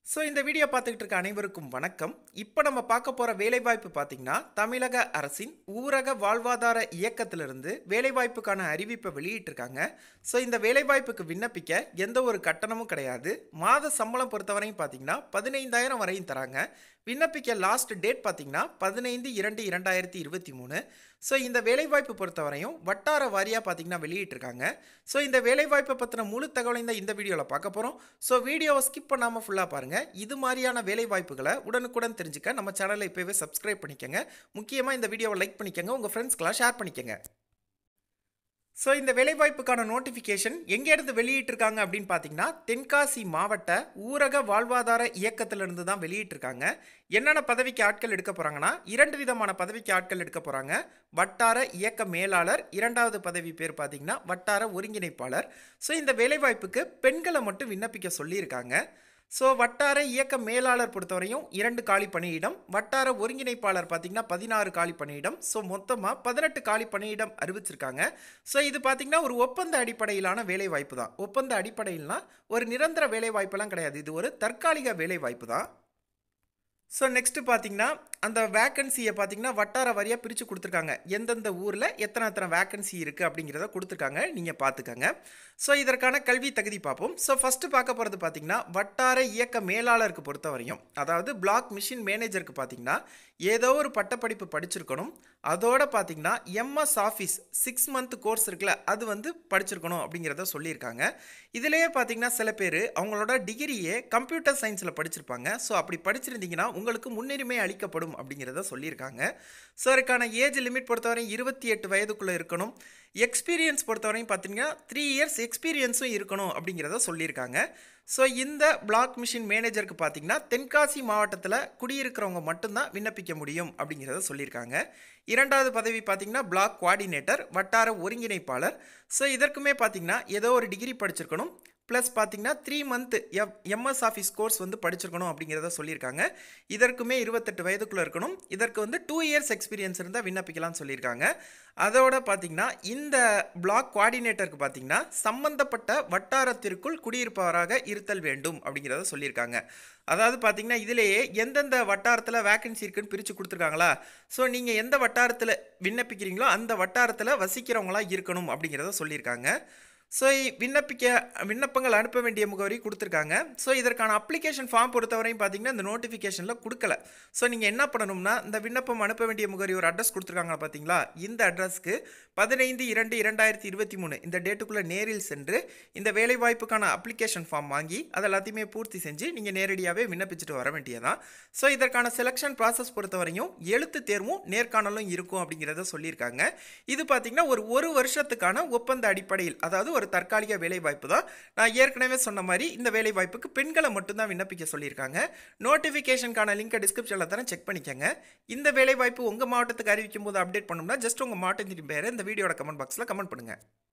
so இந்த video பார்த்துக்கிட்டு இருக்க அனைவருக்கும் வணக்கம் இப்போ நம்ம பார்க்க போகிற வேலைவாய்ப்பு பார்த்தீங்கன்னா தமிழக அரசின் ஊரக வாழ்வாதார இயக்கத்திலிருந்து வேலைவாய்ப்புக்கான அறிவிப்பை வெளியிட்டிருக்காங்க ஸோ இந்த வேலைவாய்ப்புக்கு விண்ணப்பிக்க எந்த ஒரு கட்டணமும் கிடையாது மாத சம்பளம் பொறுத்தவரையும் பார்த்தீங்கன்னா பதினைந்தாயிரம் வரையும் தராங்க விண்ணப்பிக்க லாஸ்ட் டேட் பார்த்தீங்கன்னா பதினைந்து இரண்டு இரண்டாயிரத்தி இருபத்தி மூணு ஸோ இந்த வேலைவாய்ப்பு பொறுத்தவரையும் வட்டார வாரியாக பார்த்தீங்கன்னா வெளியிட்டிருக்காங்க ஸோ இந்த வேலைவாய்ப்பை பற்றின முழு தகவலை தான் இந்த வீடியோவில் பார்க்க போகிறோம் ஸோ வீடியோவை ஸ்கிப் பண்ணாமல் ஃபுல்லாக பாருங்கள் இது மாதிரியான வேலைவாய்ப்புகளை உடனுக்குடன் தெரிஞ்சுக்க நம்ம சேனலை இப்போவே சப்ஸ்கிரைப் பண்ணிக்கோங்க முக்கியமாக இந்த வீடியோவை லைக் பண்ணிக்கோங்க உங்கள் ஃப்ரெண்ட்ஸ்க்கெலாம் ஷேர் பண்ணிக்கோங்க ஸோ இந்த வேலைவாய்ப்புக்கான நோட்டிஃபிகேஷன் எங்கேருந்து வெளியிட்டிருக்காங்க அப்படின்னு பார்த்தீங்கன்னா தென்காசி மாவட்ட ஊரக வாழ்வாதார இயக்கத்திலிருந்து தான் வெளியிட்டிருக்காங்க என்னென்ன பதவிக்கு ஆட்கள் எடுக்க போகிறாங்கன்னா இரண்டு விதமான பதவிக்கு ஆட்கள் எடுக்க போகிறாங்க வட்டார இயக்க மேலாளர் இரண்டாவது பதவி பேர் பார்த்தீங்கன்னா வட்டார ஒருங்கிணைப்பாளர் ஸோ இந்த வேலைவாய்ப்புக்கு பெண்களை மட்டும் விண்ணப்பிக்க சொல்லியிருக்காங்க ஸோ வட்டார இயக்க மேலாளர் பொறுத்தவரையும் இரண்டு காலி பணியிடம் வட்டார ஒருங்கிணைப்பாளர் பார்த்தீங்கன்னா பதினாறு காலி பணியிடம் ஸோ மொத்தமாக பதினெட்டு காலி பணியிடம் அறிவிச்சிருக்காங்க ஸோ இது பார்த்தீங்கன்னா ஒரு ஒப்பந்த அடிப்படையிலான வேலைவாய்ப்பு தான் ஒப்பந்த அடிப்படையில்னா ஒரு நிரந்தர வேலைவாய்ப்பெல்லாம் கிடையாது இது ஒரு தற்காலிக வேலைவாய்ப்பு தான் ஸோ நெக்ஸ்ட்டு பார்த்தீங்கன்னா அந்த வேக்கன்சியை பார்த்தீங்கன்னா வட்டார வாரியாக பிரித்து கொடுத்துருக்காங்க எந்தெந்த ஊரில் எத்தனை எத்தனை வேக்கன்சி இருக்குது அப்படிங்கிறத கொடுத்துருக்காங்க நீங்கள் பார்த்துக்கங்க ஸோ இதற்கான கல்வி தகுதி பார்ப்போம் ஸோ ஃபஸ்ட்டு பார்க்க போகிறது பார்த்தீங்கன்னா வட்டார இயக்க மேலாளருக்கு பொறுத்தவரையும் அதாவது பிளாக் மிஷின் மேனேஜருக்கு பார்த்தீங்கன்னா ஏதோ ஒரு பட்டப்படிப்பு படிச்சிருக்கணும் அதோட பார்த்தீங்கன்னா MS office six month course இருக்குல்ல அது வந்து படிச்சிருக்கணும் அப்படிங்கிறத சொல்லியிருக்காங்க இதிலேயே பார்த்தீங்கன்னா சில பேர் அவங்களோட டிகிரியே கம்ப்யூட்டர் சயின்ஸில் படிச்சிருப்பாங்க ஸோ அப்படி படிச்சிருந்தீங்கன்னா உங்களுக்கு முன்னுரிமை அளிக்கப்படும் அப்படிங்கிறத சொல்லியிருக்காங்க ஸோ அதுக்கான ஏஜ் லிமிட் பொறுத்தவரை இருபத்தி எட்டு வயதுக்குள்ளே இருக்கணும் எக்ஸ்பீரியன்ஸ் பொறுத்தவரையும் பார்த்தீங்கன்னா த்ரீ இயர்ஸ் எக்ஸ்பீரியன்ஸும் இருக்கணும் அப்படிங்கிறத சொல்லியிருக்காங்க ஸோ இந்த பிளாக் மிஷின் மேனேஜருக்கு பார்த்தீங்கன்னா தென்காசி மாவட்டத்தில் குடியிருக்கிறவங்க மட்டும்தான் விண்ணப்பிக்க முடியும் அப்படிங்கிறத சொல்லியிருக்காங்க இரண்டாவது பதவி பார்த்தீங்கன்னா பிளாக் கோஆர்டினேட்டர் வட்டார ஒருங்கிணைப்பாளர் ஸோ இதற்குமே பார்த்தீங்கன்னா ஏதோ ஒரு டிகிரி படிச்சிருக்கணும் ப்ளஸ் பார்த்தீங்கன்னா three month F MS office course வந்து படிச்சிருக்கணும் அப்படிங்கிறத சொல்லியிருக்காங்க இதற்குமே இருபத்தெட்டு வயதுக்குள்ளே இருக்கணும் இதற்கு வந்து டூ இயர்ஸ் எக்ஸ்பீரியன்ஸ் இருந்தால் விண்ணப்பிக்கலாம்னு சொல்லியிருக்காங்க அதோட பார்த்தீங்கன்னா இந்த பிளாக் கோஆர்டினேட்டருக்கு பார்த்தீங்கன்னா சம்பந்தப்பட்ட வட்டாரத்திற்குள் குடியிருப்பவராக இருத்தல் வேண்டும் அப்படிங்கிறத சொல்லியிருக்காங்க அதாவது பார்த்தீங்கன்னா இதிலேயே எந்தெந்த வட்டாரத்தில் வேக்கன்சி இருக்குன்னு பிரித்து கொடுத்துருக்காங்களா ஸோ நீங்கள் எந்த வட்டாரத்தில் விண்ணப்பிக்கிறீங்களோ அந்த வட்டாரத்தில் வசிக்கிறவங்களா இருக்கணும் அப்படிங்கிறத சொல்லியிருக்காங்க ஸோ விண்ணப்பிக்க விண்ணப்பங்கள் அனுப்ப வேண்டிய முகவரி கொடுத்துருக்காங்க ஸோ இதற்கான அப்ளிகேஷன் ஃபார்ம் பொறுத்தவரையும் பார்த்தீங்கன்னா இந்த நோட்டிஃபிகேஷனில் கொடுக்கல ஸோ நீங்கள் என்ன பண்ணணும்னா இந்த விண்ணப்பம் அனுப்ப வேண்டிய முகவரி ஒரு அட்ரஸ் கொடுத்துருக்காங்க பார்த்தீங்களா இந்த அட்ரஸ்க்கு பதினைந்து இரண்டு இரண்டாயிரத்தி இருபத்தி மூணு இந்த டேட்டுக்குள்ளே நேரில் சென்று இந்த வேலைவாய்ப்புக்கான அப்ளிகேஷன் ஃபார்ம் வாங்கி அது எல்லாத்தையுமே பூர்த்தி செஞ்சு நீங்கள் நேரடியாகவே விண்ணப்பிச்சுட்டு வர வேண்டியதான் ஸோ இதற்கான செலெக்ஷன் ப்ராசஸ் பொறுத்தவரையும் எழுத்து தேர்வும் நேர்காணலும் இருக்கும் அப்படிங்கிறத சொல்லியிருக்காங்க இது பார்த்தீங்கன்னா ஒரு ஒரு வருஷத்துக்கான ஒப்பந்த அடிப்படையில் அதாவது ஒரு தற்காலிக வேலைவாய்ப்பு தான் நான் ஏற்கனவே சொன்ன மாதிரி இந்த வேலைவாய்ப்புக்கு பெண்களை மட்டும்தான் விண்ணப்பிக்க சொல்லியிருக்காங்க நோட்டிஃபிகேஷனுக்கான லிங்கை டிஸ்கிரிப்ஷனில் தரேன் செக் பண்ணிக்கோங்க இந்த வேலைவாய்ப்பு உங்கள் மாவட்டத்துக்கு அறிவிக்கும் போது அப்டேட் பண்ணணும்னா ஜஸ்ட் உங்கள் மாவட்டத்தின் பேரை இந்த வீடியோட கமெண்ட் பாக்ஸில் கமெண்ட் பண்ணுங்கள்